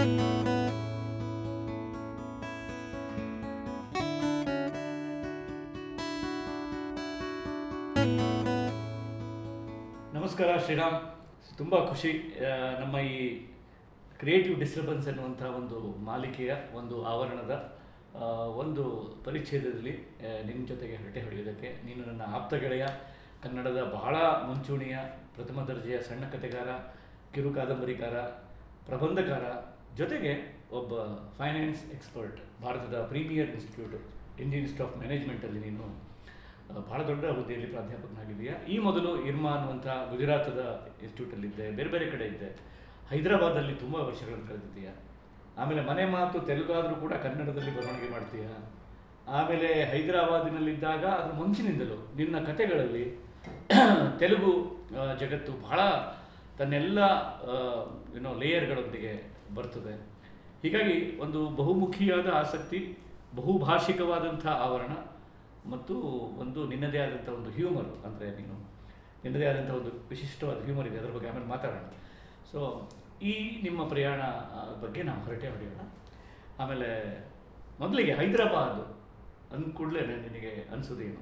ನಮಸ್ಕಾರ ಶ್ರೀರಾಮ್ ತುಂಬ ಖುಷಿ ಆ, ನಮ್ಮ ಈ ಕ್ರಿಯೇಟಿವ್ ಡಿಸ್ಟರ್ಬೆನ್ಸ್ ಎನ್ನುವಂಥ ಒಂದು ಮಾಲಿಕೆಯ ಒಂದು ಆವರಣದ ಆ, ಒಂದು ಪರಿಚ್ಛೇದದಲ್ಲಿ ಆ, ನಿನ್ನ ಜೊತೆಗೆ ಹರಟೆ ಹೊಡೆಯೋದಕ್ಕೆ ನೀನು ನನ್ನ ಆಪ್ತ ಗೆಳೆಯ ಕನ್ನಡದ ಬಹಳ ಮುಂಚೂಣಿಯ ಪ್ರಥಮ ದರ್ಜೆಯ ಸಣ್ಣ ಕಥೆಗಾರ ಕಿರು ಕಾದಂಬರಿಕಾರ ಪ್ರಬಂಧಕಾರ ಜೊತೆಗೆ ಒಬ್ಬ ಫೈನಾನ್ಸ್ ಎಕ್ಸ್ಪರ್ಟ್ ಭಾರತದ premier institute Indian Institute of ಮ್ಯಾನೇಜ್ಮೆಂಟಲ್ಲಿ ನೀನು ಆ, ಬಹಳ ದೊಡ್ಡ ಹುದ್ದೆಯಲ್ಲಿ ಪ್ರಾಧ್ಯಾಪಕನಾಗಿದೆಯಾ ಈ ಮೊದಲು ಇರ್ಮಾ ಅನ್ನುವಂಥ ಗುಜರಾತದ ಇನ್ಸ್ಟಿಟ್ಯೂಟಲ್ಲಿದ್ದೆ ಬೇರೆ ಬೇರೆ ಕಡೆ ಇದ್ದೆ ಹೈದರಾಬಾದಲ್ಲಿ ತುಂಬ ವರ್ಷಗಳನ್ನು ಕಳೆದಿದ್ದೀಯಾ ಆಮೇಲೆ ಮನೆ ಮಾತು ತೆಲುಗಾದರೂ ಕೂಡ ಕನ್ನಡದಲ್ಲಿ ಬರವಣಿಗೆ ಮಾಡ್ತೀಯಾ ಆಮೇಲೆ ಹೈದರಾಬಾದಿನಲ್ಲಿದ್ದಾಗ ಅದ್ರ ಮುಂಚಿನಿಂದಲೂ ನಿನ್ನ ಕಥೆಗಳಲ್ಲಿ ತೆಲುಗು ಆ, ಜಗತ್ತು ಬಹಳ ತನ್ನೆಲ್ಲ ಏನೋ ಲೇಯರ್ಗಳೊಂದಿಗೆ ಬರ್ತದೆ ಹೀಗಾಗಿ ಒಂದು ಬಹುಮುಖಿಯಾದ ಆಸಕ್ತಿ ಬಹುಭಾಷಿಕವಾದಂಥ ಆವರಣ ಮತ್ತು ಒಂದು ನಿನ್ನದೇ ಆದಂಥ ಒಂದು ಹ್ಯೂಮರ್ ಅಂದರೆ ನೀನು ನಿನ್ನದೇ ಆದಂಥ ಒಂದು ವಿಶಿಷ್ಟವಾದ ಹ್ಯೂಮರ್ ಇದೆ ಅದರ ಬಗ್ಗೆ ಆಮೇಲೆ ಮಾತಾಡೋಣ ಸೊ ಈ ನಿಮ್ಮ ಪ್ರಯಾಣ ಆ, ಬಗ್ಗೆ ನಾವು ಹೊರಟೆ ಹೊಡೆಯೋಣ ಆಮೇಲೆ ಮೊದಲಿಗೆ ಹೈದರಾಬಾದ್ ಅಂದ ಕೂಡಲೇ ನಿನಗೆ ಅನಿಸೋದೇನು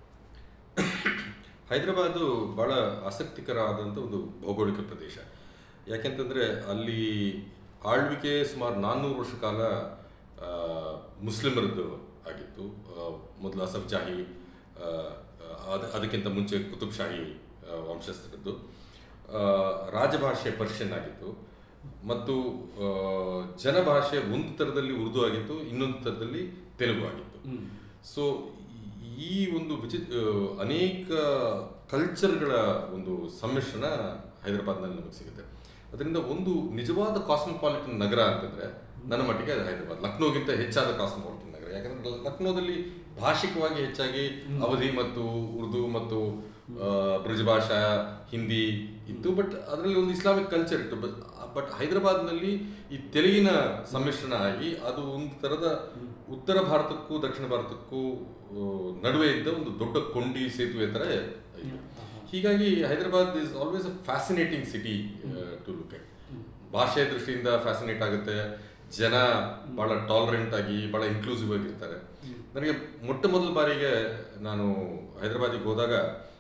ಹೈದರಾಬಾದು ಬಹಳ ಆಸಕ್ತಿಕರವಾದಂಥ ಒಂದು ಭೌಗೋಳಿಕ ಪ್ರದೇಶ ಯಾಕೆಂತಂದರೆ ಅಲ್ಲಿ ಆಳ್ವಿಕೆ ಸುಮಾರು ನಾನ್ನೂರು ವರ್ಷ ಕಾಲ ಆ, ಮುಸ್ಲಿಮರದ್ದು ಆಗಿತ್ತು ಆ, ಮೊದಲು ಅಸಫ್ ಜಾಹಿ ಆ, ಅದ ಅದಕ್ಕಿಂತ ಮುಂಚೆ ಕುತುಬ್ ಶಾಹಿ ಆ, ವಂಶಸ್ಥರದ್ದು ಆ, ರಾಜಭಾಷೆ ಪರ್ಷಿಯನ್ ಆಗಿತ್ತು ಮತ್ತು ಆ, ಜನಭಾಷೆ ಒಂದು ಥರದಲ್ಲಿ ಉರ್ದು ಆಗಿತ್ತು ಇನ್ನೊಂದು ಥರದಲ್ಲಿ ತೆಲುಗು ಆಗಿತ್ತು ಸೊ ಈ ಒಂದು ವಿಚಿ ಆ, ಅನೇಕ ಕಲ್ಚರ್ಗಳ ಒಂದು ಸಮ್ಮಿಶ್ರಣ ಹೈದರಾಬಾದ್ನಲ್ಲಿ ನಮಗೆ ಸಿಗುತ್ತೆ ಅದರಿಂದ ಒಂದು ನಿಜವಾದ ಕಾಸ್ಮೋಪಾಲಿಟನ್ ನಗರ ಅಂತಂದ್ರೆ ನನ್ನ ಮಟ್ಟಿಗೆ ಅದು ಹೈದರಾಬಾದ್ ಲಕ್ನೋಗಿಂತ ಹೆಚ್ಚಾದ ಕಾಸ್ಮೋಪಾಲಿಟನ್ ನಗರ ಯಾಕಂದ್ರೆ ಲಕ್ನೋದಲ್ಲಿ ಭಾಷಿಕವಾಗಿ ಹೆಚ್ಚಾಗಿ ಅವಧಿ ಮತ್ತು ಉರ್ದು ಮತ್ತು ಆ, ಬ್ರಜಭಾಷಾ ಹಿಂದಿ ಇತ್ತು ಬಟ್ ಅದರಲ್ಲಿ ಒಂದು ಇಸ್ಲಾಮಿಕ್ ಕಲ್ಚರ್ ಇತ್ತು ಬಟ್ ಹೈದರಾಬಾದ್ನಲ್ಲಿ ಈ ತೆಲುಗಿನ ಸಮ್ಮಿಶ್ರಣ ಆಗಿ ಅದು ಒಂದು ಥರದ ಉತ್ತರ ಭಾರತಕ್ಕೂ ದಕ್ಷಿಣ ಭಾರತಕ್ಕೂ ಆ, ನಡುವೆ ಇದ್ದ ಒಂದು ದೊಡ್ಡ ಕೊಂಡಿ ಸೇತುವೆ ಥರ ಇತ್ತು. ಹೀಗಾಗಿ Hyderabad is always a fascinating city to look at ಭಾಷೆಯ ದೃಷ್ಟಿಯಿಂದ ಫ್ಯಾಸಿನೇಟ್ ಆಗುತ್ತೆ ಜನ ಬಹಳ ಟಾಲರೆಂಟ್ ಆಗಿ ಬಹಳ ಇನ್ಕ್ಲೂಸಿವ್ ಆಗಿರ್ತಾರೆ ನನಗೆ ಮೊಟ್ಟ ಮೊದಲ ಬಾರಿಗೆ ನಾನು ಹೈದರಾಬಾದಿಗೆ ಹೋದಾಗ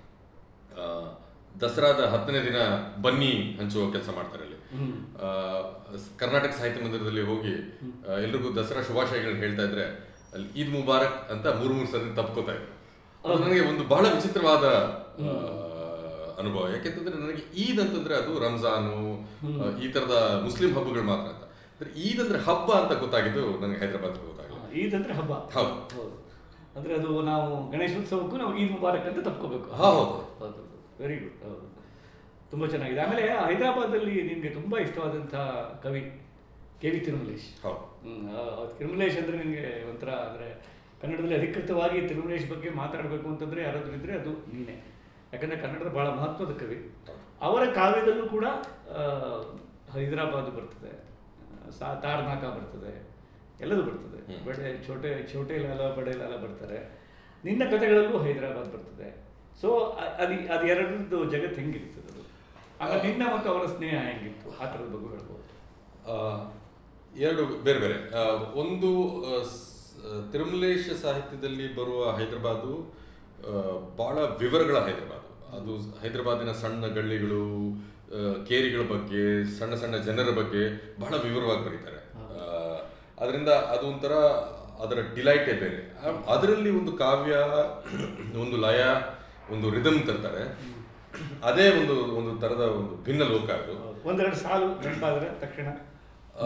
ಆ, ದಸರಾದ ಹತ್ತನೇ ದಿನ ಬನ್ನಿ ಹಂಚುವ ಕೆಲಸ ಮಾಡ್ತಾರೆ ಅಲ್ಲಿ ಆ, ಸ್- ಕರ್ನಾಟಕ ಸಾಹಿತ್ಯ ಮಂದಿರದಲ್ಲಿ ಹೋಗಿ ಆ, ಎಲ್ರಿಗೂ ದಸರಾ ಶುಭಾಶಯಗಳನ್ನ ಹೇಳ್ತಾ ಇದ್ರೆ ಅಲ್ಲಿ ಈದ್ ಮುಬಾರಕ್ ಅಂತ ಮೂರು ಮೂರು ಸರಿ ತಪ್ಕೋತಾ ಇದ್ರು ಅದು ನನಗೆ ಒಂದು ಬಹಳ ವಿಚಿತ್ರವಾದ ಆ, ಅನುಭವ ಯಾಕೆಂತಂದ್ರೆ ನನಗೆ ಈದ್ ಅಂತಂದ್ರೆ ಅದು ರಂಜಾನು ಆ, ಈ ತರದ ಮುಸ್ಲಿಂ ಹಬ್ಬಗಳು ಮಾತ್ರ ಅಂತ ಅಂದ್ರೆ ಈದ್ ಅಂದ್ರೆ ಹಬ್ಬ ಅಂತ ಗೊತ್ತಾಗಿದ್ದು ನನಗೆ ಹೈದರಾಬಾದ್ ಗೊತ್ತಾಗಲ್ಲ ಈದ್ ಅಂದ್ರೆ ಹಬ್ಬ ಹೌದು. ಹೌದು ಅಂದ್ರೆ ಅದು ನಾವು ಗಣೇಶೋತ್ಸವಕ್ಕೂ ನಾವು ಈದ್ ಮುಬಾರಕ್ ಅಂತ ತಪ್ಕೋಬೇಕು ಹಾ, ಹೌದು. ಹೌದು ವೆರಿ ಗುಡ್ ಹೌದು ತುಂಬ ಚೆನ್ನಾಗಿದೆ ಆಮೇಲೆ ಹೈದರಾಬಾದಲ್ಲಿ ನಿನಗೆ ತುಂಬ ಇಷ್ಟವಾದಂಥ ಕವಿ ಕೆ ವಿ ತಿರುಮಲೇಶ್ ಹೌದು ಹ್ಮ್, ಆ, ಆ ತಿರುಮಲೇಶ್ ಅಂದರೆ ನಿನಗೆ ಒಂಥರ ಅಂದರೆ ಕನ್ನಡದಲ್ಲಿ ಅಧಿಕೃತವಾಗಿ ತಿರುಮಲೇಶ್ ಬಗ್ಗೆ ಮಾತಾಡಬೇಕು ಅಂತಂದರೆ ಯಾರಾದರೂ ಇದ್ದರೆ ಅದು ನೀನೇ ಯಾಕಂದರೆ ಕನ್ನಡದ ಭಾಳ ಮಹತ್ವದ ಕವಿ ಅವರ ಕಾವ್ಯದಲ್ಲೂ ಕೂಡ ಆ, ಹೈದರಾಬಾದ್ ಬರ್ತದೆ ಆ, ಸಾ ತಾರ್ನಾಕ ಬರ್ತದೆ ಎಲ್ಲದೂ ಬರ್ತದೆ ಬಡೆ ಛೋಟೆ ಛೋಟೆ ಲಾಲ ಬಡೆ ಲಾಲ ಬರ್ತಾರೆ ನಿನ್ನ ಕಥೆಗಳಲ್ಲೂ ಹೈದರಾಬಾದ್ ಬರ್ತದೆ ಸೊ ಅದು ಅದು ಎರಡರದ್ದು ಜಗತ್ತು ಹೆಂಗಿರ್ತದೆ ಅದು ಆಮೇಲೆ ನಿನ್ನ ಮತ್ತು ಅವರ ಸ್ನೇಹ ಹೆಂಗಿತ್ತು ಆ ಥರದ ಬಗ್ಗೆ ಹೇಳ್ಬೋದು ಆ, ಎರಡು ಬೇರೆ ಬೇರೆ ಆ, ಒಂದು ಆ, ಸ್- ಆ, ತಿರುಮಲೇಶ ಸಾಹಿತ್ಯದಲ್ಲಿ ಬರುವ ಹೈದರಾಬಾದು ಆ, ಬಹಳ ವಿವರಗಳ ಹೈದರಾಬಾದ್ ಅದು ಹೈದರಾಬಾದಿನ ಸಣ್ಣ ಗಳ್ಳಿಗಳು ಆ, ಕೇರಿಗಳ ಬಗ್ಗೆ ಸಣ್ಣ ಸಣ್ಣ ಜನರ ಬಗ್ಗೆ ಬಹಳ ವಿವರವಾಗಿ ಬರೀತಾರೆ ಆ, ಅದರಿಂದ ಅದು ಒಂಥರ ಅದರ ಡಿಲೈಟೇ ಬೇರೆ ಆ- ಅದರಲ್ಲಿ ಒಂದು ಕಾವ್ಯ ಒಂದು ಲಯ ಒಂದು ರಿದಮ್ ತರ್ತಾರೆ ಅದೇ ಒಂದು ಒಂದು ತರದ ಒಂದು ಭಿನ್ನ ಲೋಕ ಅದು ಒಂದೆರಡು ಸಾಲು ನೆನಪಾದ್ರೆ ತಕ್ಷಣ ಆ,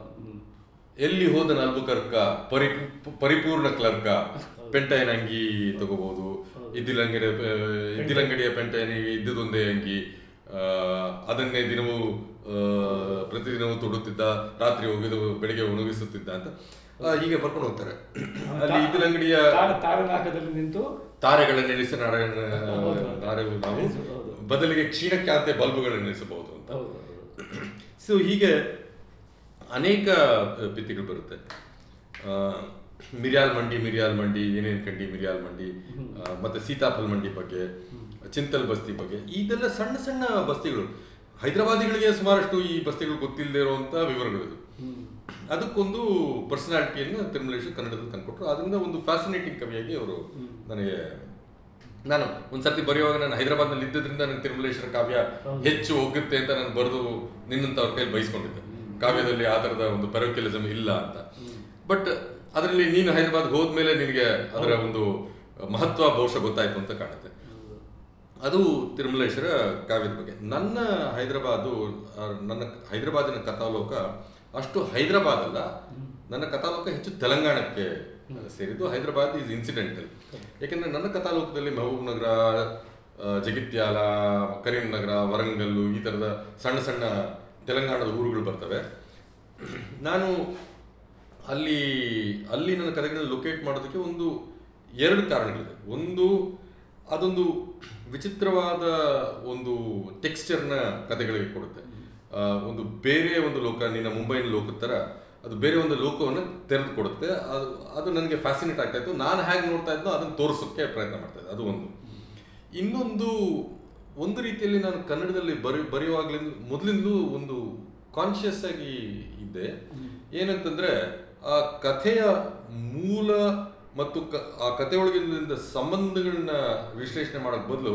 ಎಲ್ಲಿ ಹೋದ ನಾಲ್ಕು ಕರ್ಕ ಪರಿ ಪರಿಪೂರ್ಣ ಕ್ಲರ್ಕ ಪೆಂಟೈನ್ ಅಂಗಿ ತಗೋಬಹುದು ಇದ್ದಿಲಂಗಡಿ ಇದ್ದಿಲಂಗಡಿಯ ಪೆಂಟೈನಿಗೆ ಇದ್ದುದೊಂದೇ ಅಂಗಿ ಆ, ಅದನ್ನೇ ದಿನವೂ ಆ, ಪ್ರತಿದಿನವೂ ತೊಡುತ್ತಿದ್ದ ರಾತ್ರಿ ಒಗೆದು ಬೆಳಿಗ್ಗೆ ಒಣಗಿಸುತ್ತಿದ್ದ ಅಂತ ಆ, ಹೀಗೆ ಬರ್ಕೊಂಡು ಹೋಗ್ತಾರೆ ಅಲ್ಲಿ ಇದ್ದಿಲಂಗಡಿಯ ತಾರ- ತಾರನಾಕದಲ್ಲಿ ನಿಂತು ತಾರೆಗಳನ್ನು ನೆನೆಸಿ ನಾರಾಯಣ ಹೌದು. ನಾರೆ ನಾವು ಹೌದು. ಬದಲಿಗೆ ಕ್ಷೀಣಕ್ಕಾಂತೆ ಬಲ್ಬುಗಳನ್ನು ನೆನೆಸಬಹುದು ಅಂತ ಹೌದು ಸೊ ಹೀಗೆ ಅನೇಕ ಭಿತ್ತಿಗಳು ಬರುತ್ತೆ ಆ, ಮಿರಿಯಾಲ್ ಮಂಡಿ ಮಿರಿಯಾಲ್ ಮಂಡಿ ಏನೇನು ಕಂಡಿ ಮಿರಿಯಾಲ್ ಮಂಡಿ ಆ, ಮತ್ತೆ ಸೀತಾಫಲ್ ಮಂಡಿ ಬಗ್ಗೆ ಚಿಂತಲ್ ಬಸ್ತಿ ಬಗ್ಗೆ ಇದೆಲ್ಲ ಸಣ್ಣ ಸಣ್ಣ ಬಸ್ತಿಗಳು ಹೈದರಾಬಾದಿಗಳಿಗೆ ಸುಮಾರಷ್ಟು ಈ ಬಸ್ತಿಗಳು ಗೊತ್ತಿಲ್ಲದೆ ಇರುವಂಥ ವಿವರಗಳಿದು ಹ್ಮ್. ಅದಕ್ಕೊಂದು ಪರ್ಸನಾಲಿಟಿಯನ್ನು ತಿರುಮಲೇಶ್ ಕನ್ನಡದಲ್ಲಿ ತಂದ್ಕೊಟ್ರು ಅದರಿಂದ ಒಂದು ಫ್ಯಾಸಿನೇಟಿಂಗ್ ಕವಿಯಾಗಿ ಅವರು ನನಗೆ ನಾನು ಒಂದ್ಸರ್ತಿ ಬರೆಯುವಾಗ ನಾನು ಹೈದರಾಬಾದ್ನಲ್ಲಿ ಇದ್ದದ್ರಿಂದ ನನಗೆ ತಿರುಮಲೇಶ್ವರ ಕಾವ್ಯ ಹೆಚ್ಚು ಹೋಗುತ್ತೆ ಅಂತ ನಾನು ಬರೆದು ನಿನ್ನಂತ ಅವ್ರ ಕೈಲಿ ಬಯಸ್ಕೊಂಡಿದ್ದೆ ಕಾವ್ಯದಲ್ಲಿ ಆ ಥರದ ಒಂದು ಪೆರೋಕಿಲಿಸಮ್ ಇಲ್ಲ ಅಂತ ಬಟ್ ಅದರಲ್ಲಿ ನೀನು ಹೈದರಾಬಾದ್ ಹೋದ್ಮೇಲೆ ನಿನಗೆ ಅದರ ಒಂದು ಮಹತ್ವ ಬಹುಶಃ ಗೊತ್ತಾಯ್ತು ಅಂತ ಕಾಣುತ್ತೆ ಅದು ತಿರುಮಲೇಶ್ವರ ಕಾವ್ಯದ ಬಗ್ಗೆ ನನ್ನ ಹೈದರಾಬಾದು ಆ, ನನ್ನ ಹೈದರಾಬಾದಿನ ಕಥಾಲೋಕ ಅಷ್ಟು ಹೈದರಾಬಾದ್ ಅಲ್ಲ ನನ್ನ ಕಥಾಲೋಕ ಹೆಚ್ಚು ತೆಲಂಗಾಣಕ್ಕೆ ಸೇರಿದ್ದು ಹೈದರಾಬಾದ್ ಈಸ್ ಇನ್ಸಿಡೆಂಟಲ್ ಯಾಕೆಂದ್ರೆ ನನ್ನ ಕಥಾಲೋಕದಲ್ಲಿ ಮಹಬೂಬ್ ನಗರ ಆ, ಜಗಿತ್ಯಾಲ ಕರೀಂನಗರ ವರಂಗಲ್ಲು ಈ ಥರದ ಸಣ್ಣ ಸಣ್ಣ ತೆಲಂಗಾಣದ ಊರುಗಳು ಬರ್ತವೆ ನಾನು ಅಲ್ಲಿ ಅಲ್ಲಿ ನನ್ನ ಕಥೆಗಳನ್ನ ಲೊಕೇಟ್ ಮಾಡೋದಕ್ಕೆ ಒಂದು ಎರಡು ಕಾರಣಗಳಿದೆ ಒಂದು ಅದೊಂದು ವಿಚಿತ್ರವಾದ ಒಂದು ಟೆಕ್ಸ್ಚರ್ನ ಕಥೆಗಳಿಗೆ ಕೊಡುತ್ತೆ ಆ, ಒಂದು ಬೇರೆ ಒಂದು ಲೋಕ ನಿನ್ನ ಮುಂಬೈನ ಲೋಕದ ಥರ ಅದು ಬೇರೆ ಒಂದು ಲೋಕವನ್ನು ತೆರೆದು ಕೊಡುತ್ತೆ ಅದು ಅದು ನನಗೆ ಫ್ಯಾಸಿನೇಟ್ ಆಗ್ತಾ ಇತ್ತು ನಾನು ಹೇಗೆ ನೋಡ್ತಾ ಇದ್ದೋ ಅದನ್ನು ತೋರಿಸೋಕ್ಕೆ ಪ್ರಯತ್ನ ಮಾಡ್ತಾ ಇದ್ದೆ ಅದು ಒಂದು ಇನ್ನೊಂದು ಒಂದು ರೀತಿಯಲ್ಲಿ ನಾನು ಕನ್ನಡದಲ್ಲಿ ಬರಿ ಬರೆಯುವಾಗಲಿಂದ ಮೊದಲಿಂದಲೂ ಒಂದು ಕಾನ್ಷಿಯಸ್ ಆಗಿ ಇದ್ದೆ ಏನಂತಂದ್ರೆ ಆ ಕಥೆಯ ಮೂಲ ಮತ್ತು ಕ ಆ ಕಥೆಯೊಳಗಿಂದ ಸಂಬಂಧಗಳನ್ನ ವಿಶ್ಲೇಷಣೆ ಮಾಡೋಕ್ಕೆ ಬದಲು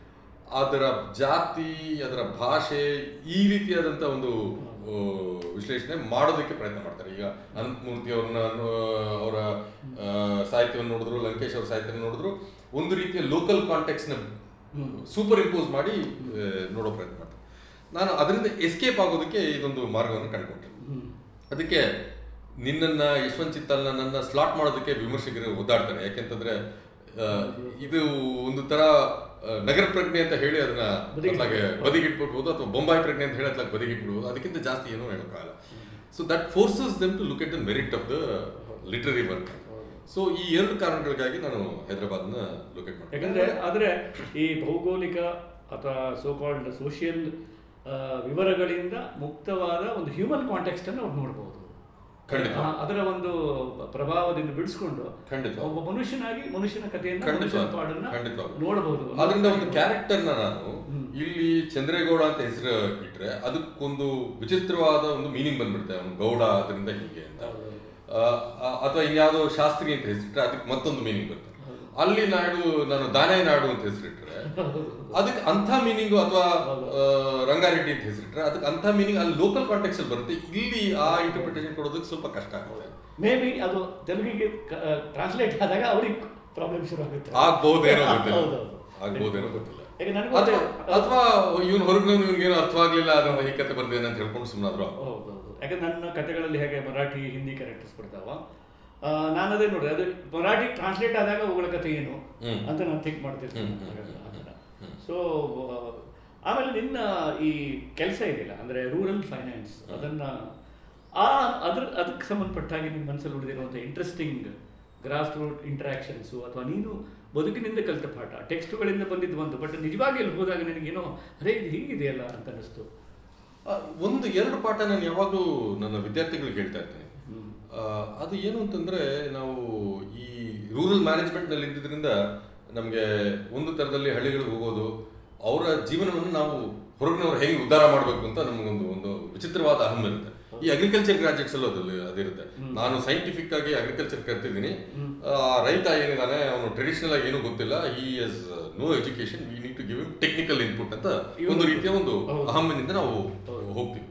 ಅದರ ಜಾತಿ ಅದರ ಭಾಷೆ ಈ ರೀತಿಯಾದಂಥ ಒಂದು ಆ, ವಿಶ್ಲೇಷಣೆ ಮಾಡೋದಕ್ಕೆ ಪ್ರಯತ್ನ ಮಾಡ್ತಾರೆ ಈಗ ಅನಂತಮೂರ್ತಿ ಅವ್ರನ್ನ ಅವರ ಸಾಹಿತ್ಯವನ್ನು ನೋಡಿದ್ರು ಲಂಕೇಶ್ ಅವ್ರ ಸಾಹಿತ್ಯವನ್ನು ನೋಡಿದ್ರು ಒಂದು ರೀತಿಯ ಲೋಕಲ್ ಕಾಂಟೆಕ್ಸ್ನ ಸೂಪರ್ ಇಂಪೋಸ್ ಮಾಡಿ ಆ, ನೋಡೋ ಪ್ರಯತ್ನ ಮಾಡ್ತಾರೆ ನಾನು ಅದರಿಂದ ಎಸ್ಕೇಪ್ ಆಗೋದಕ್ಕೆ ಇದೊಂದು ಮಾರ್ಗವನ್ನು ಕಂಡುಕೊಂಡೆ ಅದಕ್ಕೆ ನಿನ್ನನ್ನ ಯಶವಂತ್ ಚಿತ್ತಲ್ನ ನನ್ನ ಸ್ಲಾಟ್ ಮಾಡೋದಕ್ಕೆ ವಿಮರ್ಶಕರು ಒದ್ದಾಡ್ತಾರೆ ಯಾಕೆಂತಂದ್ರೆ ಆ, ಇದು ಒಂದು ತರ ಆ, ನಗರ ಪ್ರಜ್ಞೆ ಅಂತ ಹೇಳಿ ಅದನ್ನ ಅತ್ಲಾಗೆ ಬದಿಗಿಟ್ಬಿಡ್ಬೋದು ಅಥವಾ ಬೊಂಬಾಯಿ ಪ್ರಜ್ಞೆ ಅಂತ ಹೇಳಿ ಅತ್ಲಾಗೆ ಬದಿಗಿಟ್ಬಿಡ್ಬೋದು ಅದಕ್ಕಿಂತ ಜಾಸ್ತಿ ಏನೂ ಹೇಳೋಕ್ಕಾಗಲ್ಲ so that forces them to look at the merit of the literary work so ಈ ಎರಡು ಕಾರಣಗಳಿಗಾಗಿ ನಾನು ಹೈದರಾಬಾದ್ನ ಲೊಕೇಟ್ ಮಾಡಿದೆ ಯಾಕಂದ್ರೆ ಆದ್ರೆ ಈ ಭೌಗೋಳಿಕ ಅಥವಾ ಸೋ ಕಾಲ್ಡ್ ಸೋಷಿಯಲ್ ವಿವರಗಳಿಂದ ಮುಕ್ತವಾದ ಒಂದು ಹ್ಯೂಮನ್ ಕಾಂಟೆಕ್ಸ್ಟ್ ಅನ್ನು ಅವ್ರು ನೋಡ್ಬೋದು ಖಂಡಿತ. ಆ, ಅದರ ಒಂದು ಪ್ರಭಾವದಿಂದ ಬಿಡಿಸ್ಕೊಂಡು ಖಂಡಿತ. ಒಬ್ಬ ಮನುಷ್ಯನಾಗಿ ಮನುಷ್ಯನ ಕಥೆಯನ್ನು ಖಂಡಿತ. ಮನುಷ್ಯನ ಪಾಡನ್ನ ಖಂಡಿತವಾಗ್ಲೂ. ನೋಡಬಹುದು ಅದರಿಂದ ಒಂದು ಕ್ಯಾರೆಕ್ಟರ್ನ ನಾನು ಇಲ್ಲಿ ಚಂದ್ರೇಗೌಡ ಅಂತ ಹೆಸರು ಇಟ್ರೆ ಅದಕ್ಕೊಂದು ವಿಚಿತ್ರವಾದ ಒಂದು ಮೀನಿಂಗ್ ಬಂದ್ಬಿಡುತ್ತೆ ಅವ್ನು ಗೌಡ ಅದರಿಂದ ಹೀಗೆ ಅಂತ ಅಥವಾ ಇನ್ಯಾವುದೋ ಶಾಸ್ತ್ರಿ ಅಂತ ಹೆಸರಿಟ್ರೆ ಅದಕ್ಕೆ ಮತ್ತೊಂದು ಮೀನಿಂಗ್ ಬರುತ್ತೆ ಅಲ್ಲಿ ನಾಡು ನಾನು ದಾನೇ ನಾಡು ಅಂತ ಹೆಸರಿಟ್ರೆ ಅದಕ್ಕೆ ಅಂಥ ಮೀನಿಂಗು ಅಥವಾ ರಂಗಾರೆಡ್ಡಿ ಅಂತ ಹೆಸರಿಟ್ರೆ ಅದಕ್ಕೆ ಅಂಥ ಮೀನಿಂಗ್ ಅಲ್ಲಿ ಲೋಕಲ್ ಕಾಂಟೆಕ್ಸ್ ಅಲ್ಲಿ ಬರುತ್ತೆ ಇಲ್ಲಿ ಆ ಇಂಟರ್ಪ್ರಿಟೇಷನ್ ಕೊಡೋದಕ್ಕೆ ಸ್ವಲ್ಪ ಕಷ್ಟ ಆಗುತ್ತೆ ಮೇ ಬಿ ಅದು ತೆಲುಗಿಗೆ ಟ್ರಾನ್ಸ್ಲೇಟ್ ಆದಾಗ ಅವ್ರಿಗೆ ಪ್ರಾಬ್ಲಮ್ ಶುರು ಆಗುತ್ತೆ ಆಗ್ಬಹುದೇನೋ ಗೊತ್ತಿಲ್ಲ ಹೌದೌದು. ಆಗ್ಬಹುದೇನೋ ಗೊತ್ತಿಲ್ಲ ಈಗ ನನಗೂ ಅಥವಾ ಅದೇ- ಅಥವಾ ಇವನು ಹೊರಗೆ ಇವನಿಗೇನು ಅರ್ಥವಾಗ್ಲಿಲ್ಲ ಅದನ್ನ ಈ ಕತೆ ಬರ್ದೇನೆ ಅಂತ ಹೇಳ್ಕೊಂಡು ಸುಮ್ಮನಾದ್ರು ಹೌದೌದು ಯಾಕಂದ್ರೆ ನನ್ನ ಕಥೆಗಳಲ್ಲಿ ಹೇಗೆ ಮರಾಠಿ ಹಿಂದಿ ಕ್ಯಾರೆಕ್ಟರ್ಸ್ ಬರ್ತಾವ ಆ, ನಾನು ಅದೇ ನೋಡಿ ಅದು ಮರಾಠಿ ಟ್ರಾನ್ಸ್ಲೇಟ್ ಆದಾಗ ಅವುಗಳ ಕಥೆ ಏನು ಹ್ಮ್. ಅಂತ ನಾನು ಥಿಂಕ್ ಮಾಡ್ತಿರ್ತೀನಿ ಹ್ಮ್, ಹ್ಮ್, ಸೊ ಆಮೇಲೆ ನಿನ್ನ ಈ ಕೆಲಸ ಇದೆಯಲ್ಲ ಅಂದ್ರೆ ರೂರಲ್ ಫೈನಾನ್ಸ್ ಅದನ್ನ ಆ ಅದ್ರ ಅದಕ್ಕೆ ಸಂಬಂಧಪಟ್ಟ ಹಾಗೆ ನಿಮ್ಮ ಮನಸ್ಸಲ್ಲಿ ಉಳಿದಿರುವಂಥ ಇಂಟ್ರೆಸ್ಟಿಂಗ್ ಗ್ರಾಸ್ ರೂಟ್ ಇಂಟ್ರಾಕ್ಷನ್ಸು ಅಥವಾ ನೀನು ಬದುಕಿನಿಂದ ಕಲಿತ ಪಾಠ ಟೆಕ್ಸ್ಟ್ಗಳಿಂದ ಬಂದಿದ್ದು ಬಂತು ಬಟ್ ನಿಜವಾಗಿ ಅಲ್ಲಿ ಹೋದಾಗ ನಿನಗೇನೋ ಅದೇ ಇದು ಹೀಗಿದೆಯಲ್ಲ ಅಂತ ಅನಿಸ್ತು ಆ, ಒಂದು ಎರಡು ಪಾಠ ನಾನು ಯಾವಾಗಲೂ ನನ್ನ ವಿದ್ಯಾರ್ಥಿಗಳಿಗೆ ಹೇಳ್ತಾ ಇರ್ತೇನೆ ಆ, ಅದು ಏನು ಅಂತಂದ್ರೆ ನಾವು ಈ ರೂರಲ್ ಮ್ಯಾನೇಜ್ಮೆಂಟ್ನಲ್ಲಿ ಇದ್ದಿದ್ರಿಂದ ನಮಗೆ ಒಂದು ಥರದಲ್ಲಿ ಹಳ್ಳಿಗಳಿಗೆ ಹೋಗೋದು ಅವರ ಜೀವನವನ್ನು ನಾವು ಹೊರಗಿನವ್ರು ಹೆಂಗೆ ಉದ್ಧಾರ ಮಾಡಬೇಕು ಅಂತ ನಮಗೊಂದು ಒಂದು ವಿಚಿತ್ರವಾದ ಅಹಂ ಇರುತ್ತೆ ಈ ಅಗ್ರಿಕಲ್ಚರ್ ಗ್ರಾಜುಯೇಟ್ಸ್ ಅಲ್ಲೂ ಅದಲ್ಲಿ ಅದಿರುತ್ತೆ ನಾನು ಸೈಂಟಿಫಿಕ್ ಆಗಿ ಅಗ್ರಿಕಲ್ಚರ್ ಕಲ್ತಿದ್ದೀನಿ ಆ ರೈತ ಏನಿದ್ದಾನೆ ಅವನು ಟ್ರೆಡಿಷನಲ್ ಆಗಿ ಏನೂ ಗೊತ್ತಿಲ್ಲ ಈ is no education we need to give technical input ಅಂತ ಒಂದು ರೀತಿಯ ಒಂದು ಅಹಮ್ಮಿನಿಂದ ನಾವು ಹೋಗ್ತೀವಿ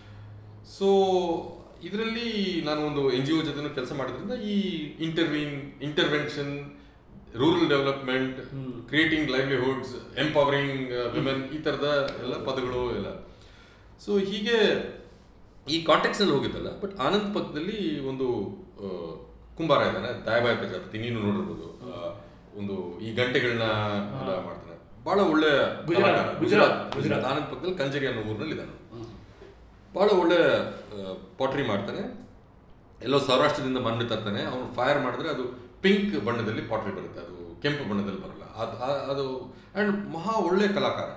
ಸೊ ಇದರಲ್ಲಿ ನಾನು ಒಂದು ಎನ್ ಜಿ ಒ ಜೊತೆ ಕೆಲಸ ಮಾಡಿದ್ರಿಂದ ಈ intervene intervention rural development creating livelihoods empowering women ಈ ಥರದ ಎಲ್ಲ ಪದಗಳು ಎಲ್ಲ ಸೊ ಹೀಗೆ ಈ ಕಾಂಟೆಕ್ಸ್ನಲ್ಲಿ ಹೋಗಿದ್ದಲ್ಲ ಬಟ್ ಆನಂದ್ ಪಕ್ಕದಲ್ಲಿ ಒಂದು ಆ, ಕುಂಬಾರ ಇದ್ದಾನೆ ದಯಾಬಾಯಿ ಪ್ರಜಾಪತಿ ನೀನು ನೋಡಿರ್ಬೋದು ಆ, ಒಂದು ಈ ಗಂಟೆಗಳನ್ನ ಎಲ್ಲ ಮಾಡ್ತಾನೆ ಬಹಳ ಒಳ್ಳೆ ಗುಜರಾತ್, ಕಲಾಕಾರ. ಗುಜರಾತ್, ಗುಜರಾತ್ ಆನಂದ್ ಪಕ್ಕದಲ್ಲಿ ಕಂಜರಿ ಅನ್ನೋ ಊರಿನಲ್ಲಿ ಇದ್ದಾನೆ ಭಾಳ ಒಳ್ಳೆ ಪಾಟ್ರಿ ಮಾಡ್ತಾನೆ ಎಲ್ಲೋ ಸೌರಾಷ್ಟ್ರದಿಂದ ಮಣ್ಣು ತರ್ತಾನೆ ಅವನು ಫೈರ್ ಮಾಡಿದ್ರೆ ಅದು ಪಿಂಕ್ ಬಣ್ಣದಲ್ಲಿ ಪಾಟ್ರಿ ಬರುತ್ತೆ ಅದು ಕೆಂಪು ಬಣ್ಣದಲ್ಲಿ ಬರಲ್ಲ ಅದು ಆ- ಅದು ಆ್ಯಂಡ್ ಮಹಾ ಒಳ್ಳೆ ಕಲಾಕಾರ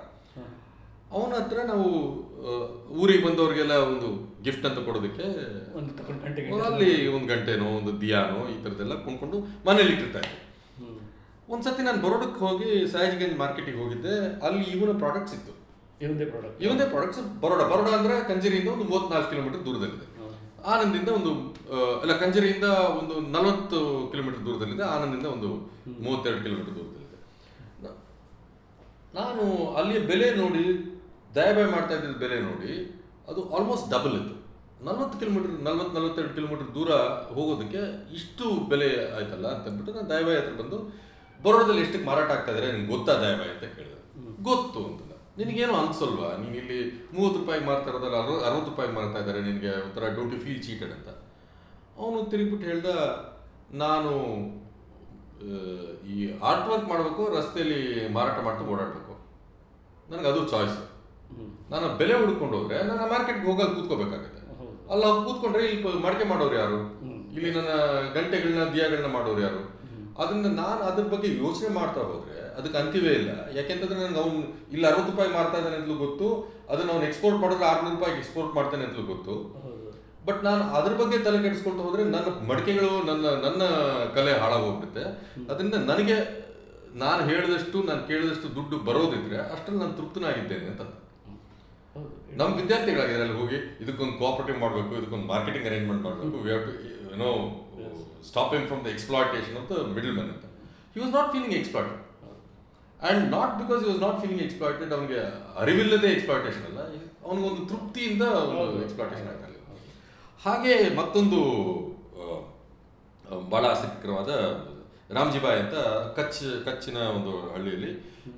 ಅವನ ಹತ್ರ ನಾವು ಆ, ಊರಿಗೆ ಬಂದವರಿಗೆಲ್ಲ ಒಂದು ಗಿಫ್ಟ್ ಅಂತ ಕೊಡೋದಕ್ಕೆ ಒಂದು ತಗೊಂಡು ಗಂಟೆಗೆ ಅಲ್ಲಿ ಒಂದು ಗಂಟೆನೋ ಒಂದು ದಿಯಾನೋ ಈ ಥರದ್ದೆಲ್ಲ ಕೊಂಡ್ಕೊಂಡು ಮನೇಲಿ ಇಟ್ಟಿರ್ತಾ ಇದ್ದೆ ಒಂದ್ಸತಿ ನಾನು ಬರೋಡಕ್ಕೆ ಹೋಗಿ ಸಯಾಜಿಗಂಜ್ ಮಾರ್ಕೆಟಿಗೆ ಹೋಗಿದ್ದೆ ಅಲ್ಲಿ ಇವನ ಪ್ರಾಡಕ್ಟ್ಸ್ ಇತ್ತು ಇವಂದೇ ಪ್ರಾಡಕ್ಟ್ ಇವಂದೇ ಪ್ರಾಡಕ್ಟ್ಸ್ ಬರೋಡ ಬರೋಡ ಅಂದ್ರೆ ಕಂಜರಿಯಿಂದ ಒಂದು ಮೂವತ್ನಾಲ್ಕು ಕಿಲೋಮೀಟರ್ ದೂರದಲ್ಲಿದೆ ಆನಂದಿಂದ ಒಂದು ಆ, ಅಲ್ಲ ಕಂಜರಿಯಿಂದ ಒಂದು ನಲವತ್ತು ಕಿಲೋಮೀಟರ್ ದೂರದಲ್ಲಿದೆ ಆನಂದಿಂದ ಒಂದು ಮೂವತ್ತೆರಡು ಕಿಲೋಮೀಟರ್ ದೂರದಲ್ಲಿದೆ ನ- ನಾನು ಅಲ್ಲಿಯ ಬೆಲೆ ನೋಡಿ ದಯಬಾಯ್ ಮಾಡ್ತಾ ಇದ್ದಿದ್ದ ಬೆಲೆ ನೋಡಿ ಅದು ಆಲ್ಮೋಸ್ಟ್ ಡಬಲ್ ಇತ್ತು ನಲ್ವತ್ತು ಕಿಲೋಮೀಟರ್ ನಲ್ವತ್ತು ನಲ್ವತ್ತೆರಡು ಕಿಲೋಮೀಟರ್ ದೂರ ಹೋಗೋದಕ್ಕೆ ಇಷ್ಟು ಬೆಲೆ ಆಯ್ತಲ್ಲ ಅಂತ ಅಂದ್ಬಿಟ್ಟು ನಾನು ದಯಬಾಯ್ ಹತ್ರ ಬಂದು ಬರೋಡದಲ್ಲಿ ಎಷ್ಟಕ್ಕೆ ಮಾರಾಟ ಆಗ್ತಾ ಇದ್ದಾರೆ ನಿನ್ಗೆ ಗೊತ್ತಾ ದಯಬಾಯ್ ಅಂತ ಕೇಳಿದೆ ಗೊತ್ತು ಅಂತ ನಿನಗೇನು ಅನ್ಸಲ್ವಾ ನೀನು ಇಲ್ಲಿ ಮೂವತ್ತು ರೂಪಾಯಿಗೆ ಮಾರ್ತಾ ಇರೋದಲ್ಲ ಅರವ ಅರವತ್ತು ರೂಪಾಯಿಗೆ ಮಾರ್ತಾ ಇದ್ದಾರೆ ನಿನಗೆ ಒಂಥರ ಡೋಂಟ್ ಯು ಫೀಲ್ ಚೀಟೆಡ್ ಅಂತ ಅವನು ತಿರುಗಿಬಿಟ್ಟು ಹೇಳ್ದ ನಾನು ಆ, ಈ ಆರ್ಟ್ ವರ್ಕ್ ಮಾಡಬೇಕು ರಸ್ತೆಯಲ್ಲಿ ಮಾರಾಟ ಮಾಡ್ತಾ ಓಡಾಡಬೇಕು ನನಗೆ ಅದು ಚಾಯ್ಸ್ ನಾನು ಬೆಲೆ ಹುಡ್ಕೊಂಡು ಹೋದ್ರೆ ನಾನು ಮಾರ್ಕೆಟ್ಗೆ ಹೋಗಲ್ಲಿ ಕೂತ್ಕೋಬೇಕಾಗತ್ತೆ ಹೌದು. ಅಲ್ಲ ಕೂತ್ಕೊಂಡ್ರೆ ಇಲ್ಲಿ ಪ- ಮಡಿಕೆ ಮಾಡೋರು ಯಾರು ಹ್ಮ್. ಇಲ್ಲಿ ನನ್ನ ಗಂಟೆಗಳನ್ನ ದಿಯಾಗಳನ್ನ ಮಾಡೋರು ಯಾರು ಅದನ್ನ ನಾನು ಅದ್ರ ಬಗ್ಗೆ ಯೋಚನೆ ಮಾಡ್ತಾ ಹೋದ್ರೆ ಅದಕ್ಕೆ ಅಂತ್ಯವೇ ಇಲ್ಲ ಯಾಕೆಂತಂದ್ರೆ ನನಗೆ ಅವ್ನು ಇಲ್ಲಿ ಅರವತ್ತು ರೂಪಾಯಿ ಮಾರ್ತಾ ಇದ್ದಾನೆ ಅಂತಲೂ ಗೊತ್ತು ಅದನ್ನ ಅವ್ನು ಎಕ್ಸ್ಪೋರ್ಟ್ ಮಾಡಿದ್ರೆ ಆರ್ನೂರು ರೂಪಾಯಿಗೆ ಎಕ್ಸ್ಪೋರ್ಟ್ ಮಾಡ್ತಾನೆ ಅಂತಲೂ ಗೊತ್ತು ಹೌದು ಬಟ್ ನಾನು ಅದ್ರ ಬಗ್ಗೆ ತಲೆ ಕೆಡಿಸ್ಕೊಳ್ತಾ ಹೋದ್ರೆ ನನ್ನ ಮಡಿಕೆಗಳು ನನ್ನ ನನ್ನ ಕಲೆ ಹಾಳಾಗೋಗ್ಬಿಡುತ್ತೆ ಅದರಿಂದ ನನಗೆ ನಾನು ಹೇಳಿದಷ್ಟು ನಾನು ಕೇಳಿದಷ್ಟು ದುಡ್ಡು ಬರೋದಿದ್ರೆ ಅಷ್ಟರಲ್ಲಿ ನಾನು ತೃಪ್ತನಾಗಿದ್ದೇನೆ ಅಂತ ಹೌದು ನಮ್ಮ ವಿದ್ಯಾರ್ಥಿಗಳಾಗಿದ್ದಾರೆ ಅಲ್ಲಿ ಹೋಗಿ ಇದಕ್ಕೊಂದು ಕೋಆಪರೇಟಿವ್ ಮಾಡಬೇಕು ಇದಕ್ಕೊಂದು ಮಾರ್ಕೆಟಿಂಗ್ ಅರೇಂಜ್ಮೆಂಟ್ ಮಾಡಬೇಕು ವಿ ಹ್ಯಾವ್ ಟು ಏನೋ stop in from the exploitation of the middle man ಅಂತ he was not feeling exploited and not because you was not feeling exploited ಅವನಿಗೆ ಅರಿವಿಲ್ಲದೆ ಎಕ್ಸ್ಪ್ಲಾಟೇಷನ್ ಅಲ್ಲ ಅವನಿಗೊಂದು ತೃಪ್ತಿಯಿಂದ ಒಂದು ಎಕ್ಸ್ಪ್ಲಾಟೇಷನ್ ಆಗ್ತಾ ಇಲ್ಲ ಹಾಗೆ ಮತ್ತೊಂದು ಆ, ಆ, ಬಹಳ ಆಸಕ್ತಿಕರವಾದ ರಾಮ್ಜಿಬಾಯ್ ಅಂತ ಕಚ್ ಕಚ್ಚಿನ ಒಂದು ಹಳ್ಳಿಯಲ್ಲಿ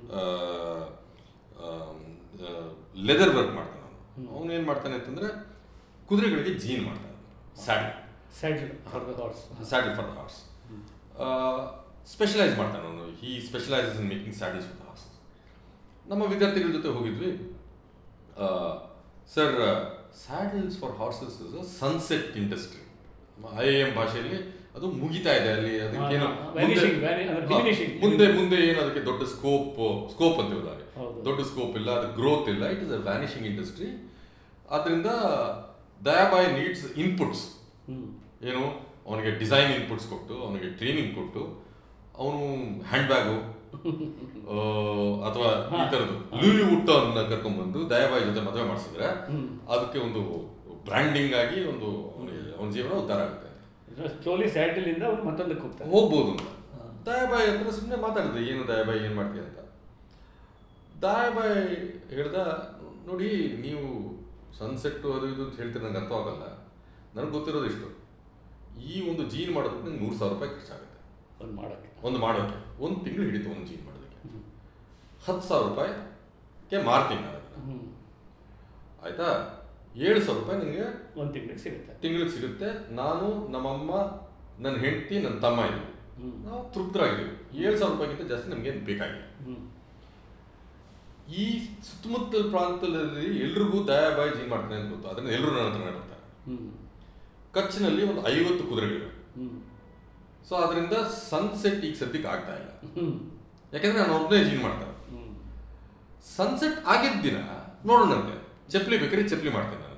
ಲೆದರ್ ವರ್ಕ್ ಮಾಡ್ತಾನೆ ಅವನು ಅವನು ಏನು ಮಾಡ್ತಾನೆ ಅಂತಂದ್ರೆ ಕುದುರೆಗಳಿಗೆ ಜೀನ್ ಮಾಡ್ತಾನೆ saddle saddle for the horse saddle for the horse specialise ಮಾಡ್ತಾನೆ ಅವನು he specialises in making saddles for the horse ನಮ್ಮ ವಿದ್ಯಾರ್ಥಿಗಳ ಜೊತೆ ಹೋಗಿದ್ವಿ sir saddles for horses is a sunset industry I am ಭಾಷೆಯಲ್ಲಿ ಅದು ಮುಗಿತಾ ಇದೆ ಅಲ್ಲಿ ಅದಕ್ಕೇನು ಹಾ, ಹಾ, ಮುಂದೆ- vanishing, vani- ಅಂದ್ರೆ ಹಾ, diminishing. ಮುಂದೆ ಮುಂದೆ ಏನು ಅದಕ್ಕೆ ದೊಡ್ಡ ಸ್ಕೋಪ್ ಸ್ಕೋಪ್ ಅಂತೀವಲ್ಲ ಹಾಗೆ. ಹೌದು. ದೊಡ್ಡ ಸ್ಕೋಪ್ ಇಲ್ಲ ಅದು ಗ್ರೋತ್ ಇಲ್ಲ it is a vanishing industry ಆದ್ರಿಂದ ದಯಾಬಾಯ್ ನೀಡ್ಸ್ ಇನ್ಪುಟ್ಸ್ ಹ್ಮ್ ಏನು ಅವನಿಗೆ ಡಿಸೈನ್ ಇನ್ಪುಟ್ಸ್ ಕೊಟ್ಟು ಅವನಿಗೆ ಟ್ರೈನಿಂಗ್ ಕೊಟ್ಟು ಅವನು ಹ್ಯಾಂಡ್ ಬ್ಯಾಗು ಅಥವಾ ಈ ಥರದ್ದು ಲೂಯಿ ವುಟ್ಟನ್ ಕರ್ಕೊಂಡ್ಬಂದು ದಯಾಬಾಯಿ ಜೊತೆ ಮದುವೆ ಮಾಡಿಸಿದ್ರೆ ಹ್ಮ್. ಅದಕ್ಕೆ ಒಂದು ಬ್ರ್ಯಾಂಡಿಂಗ್ ಆಗಿ ಒಂದು ಅವನಿಗೆ ಅವನ ಜೀವನ ಉದ್ಧಾರ ಆಗುತ್ತೆ ಸ್ಲೋಲಿ ಸ್ಯಾಡಲ್ ಇಂದ ಅವ್ನು ಮತ್ತೊಂದಕ್ಕೆ ಹೋಗ್ತಾನೆ ಹೋಗ್ಬೋದು ಅಂತ ದಯಾಬಾಯಿ ಹತ್ರ ಸುಮ್ಮನೆ ಮಾತಾಡಿದ್ರು ಏನು ದಯಾಬಾಯಿ ಏನು ಮಾಡ್ತೀಯ ಅಂತ ದಯಾಬಾಯಿ ಹೇಳ್ದ ನೋಡಿ ನೀವು ಸನ್ಸೆಟ್ ಅದು ಇದು ಅಂತ ಹೇಳ್ತೀರಿ ನಂಗೆ ಅರ್ಥ ಆಗಲ್ಲ ನನಗೆ ಗೊತ್ತಿರೋದು ಇಷ್ಟು ಈ ಒಂದು ಜೀನ್ ಮಾಡೋದಕ್ಕೆ ನಂಗೆ ನೂರು ಸಾವಿರ ರೂಪಾಯಿ ಖರ್ಚಾಗುತ್ತೆ ಒಂದು ಮಾಡೋಕ್ಕೆ ಒಂದು ಮಾಡೋಕ್ಕೆ ಒಂದು ತಿಂಗಳು ಹಿಡಿತು ಒಂದು ಜೀನ್ ಮಾಡೋದಕ್ಕೆ ಹತ್ತು ಸಾವಿರ ರೂಪಾಯಿಗೆ ಮಾರ್ತೀನಿ ನಾನು ಅದನ್ನ. ಹ್ಮ್ ಆಯ್ತಾ ಏಳು ಸಾವಿರ ರೂಪಾಯಿ ನನಗೆ ಒಂದು ತಿಂಗಳಿಗೆ ಸಿಗುತ್ತೆ ತಿಂಗಳಿಗೆ ಸಿಗುತ್ತೆ ನಾನು ನಮ್ಮಮ್ಮ ನನ್ನ ಹೆಂಡತಿ ನನ್ನ ತಮ್ಮ ಇದ್ದೀವಿ ಹ್ಮ್. ನಾವು ತೃಪ್ತರಾಗಿದ್ದೀವಿ ಏಳು ಸಾವಿರ ರೂಪಾಯಿಗಿಂತ ಜಾಸ್ತಿ ನಮಗೇನು ಬೇಕಾಗಿಲ್ಲ ಹ್ಮ್ ಈ ಸುತ್ತಮುತ್ತಲ ಪ್ರಾಂತದಲ್ಲಿ ಎಲ್ರಿಗೂ ದಯಾಬಾಯಿ ಜೀನ್ ಮಾಡ್ತಾನೆ ಅಂತ ಗೊತ್ತು ಅದನ್ನ ಎಲ್ಲರೂ ನನ್ನ ಹತ್ರ ಬರ್ತಾರೆ ಹ್ಮ್ ಕಚ್ನಲ್ಲಿ ಒಂದು ಐವತ್ತು ಕುದುರೆಗಳಿವೆ ಹ್ಮ್ ಸೊ ಅದರಿಂದ ಸನ್ಸೆಟ್ ಈಗ ಸದ್ಯಕ್ಕೆ ಆಗ್ತಾ ಇಲ್ಲ ಹ್ಮ್ ಯಾಕಂದ್ರೆ ನಾನು ಒಬ್ಬನೇ ಜೀನ್ ಮಾಡ್ತಾರೆ ಹ್ಮ್ ಸನ್ಸೆಟ್ ಆಗಿದ್ದ ದಿನ ನೋಡೋಣಂತೆ ಚಪ್ಪಲಿ ಬೇಕಾದ್ರೆ ಚಪ್ಪಲಿ ಮಾಡ್ತೇನೆ ನಾನು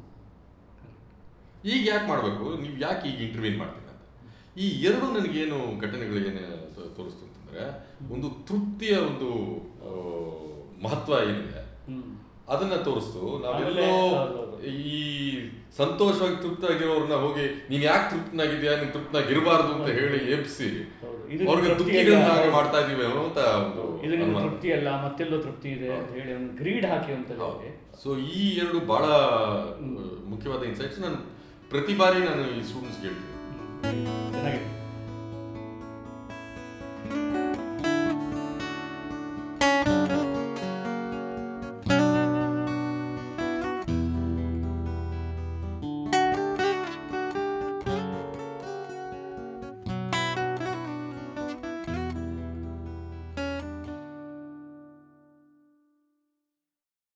ಈಗ ಯಾಕೆ ಮಾಡಬೇಕು ನೀವು ಯಾಕೆ ಈಗ ಇಂಟರ್ವ್ಯೂನ್ ಮಾಡ್ತೀರ ಅಂತ ಈ ಎರಡು ನನಗೇನು ಘಟನೆಗಳು ಏನು ತೋ- ತೋರಿಸ್ತು ಅಂತಂದ್ರೆ ಒಂದು ತೃಪ್ತಿಯ ಒಂದು ಆ, ಮಹತ್ವ ಏನಿದೆ ಹ್ಮ್ ಅದನ್ನ ತೋರಿಸ್ತು ನಾವೆಲ್ಲೋ ಆಮೇಲೆ ಹೌದೌದು. ಈ ಸಂತೋಷವಾಗಿ ತೃಪ್ತರಾಗಿರೋರ್ನ ಹೋಗಿ ನೀನ್ ಯಾಕೆ ತೃಪ್ತನಾಗಿದ್ಯಾ ನೀನ್ ತೃಪ್ತನಾಗಿರಬಾರ್ದು ಅಂತ ಹೇಳಿ ಎಬ್ಸಿ ಹೌದು. ಇದು ಅವ್ರಿಗೆ ತೃಪ್ತಿ ದುಃಖಿಗಳನ್ನಾಗಿ ಅಲ್ಲ. ಮಾಡ್ತಾ ಇದೀವಿ ಅನ್ನೋ ಅಂತ ಒಂದು ಇದು ನಿಮ್ಗೆ ಅನುಮಾನ. ತೃಪ್ತಿ ಅಲ್ಲ ಮತ್ತೆಲ್ಲೋ ತೃಪ್ತಿ ಇದೆ ಅಂತ ಹೇಳಿ ಅವ್ನು ಗ್ರೀಡ್ ಹಾಕಿ ಅಂತ ಹೇಳಿ ಸೊ ಈ ಎರಡು ಬಹಳ ಮುಖ್ಯವಾದ ಇನ್ಸೈಟ್ಸ್ ನಾನು ಪ್ರತಿ ಬಾರಿ ನಾನು ಈ ಸ್ಟೂಡೆಂಟ್ಸ್ಗೆ ಹೇಳ್ತೀನಿ ಹ್ಮ್.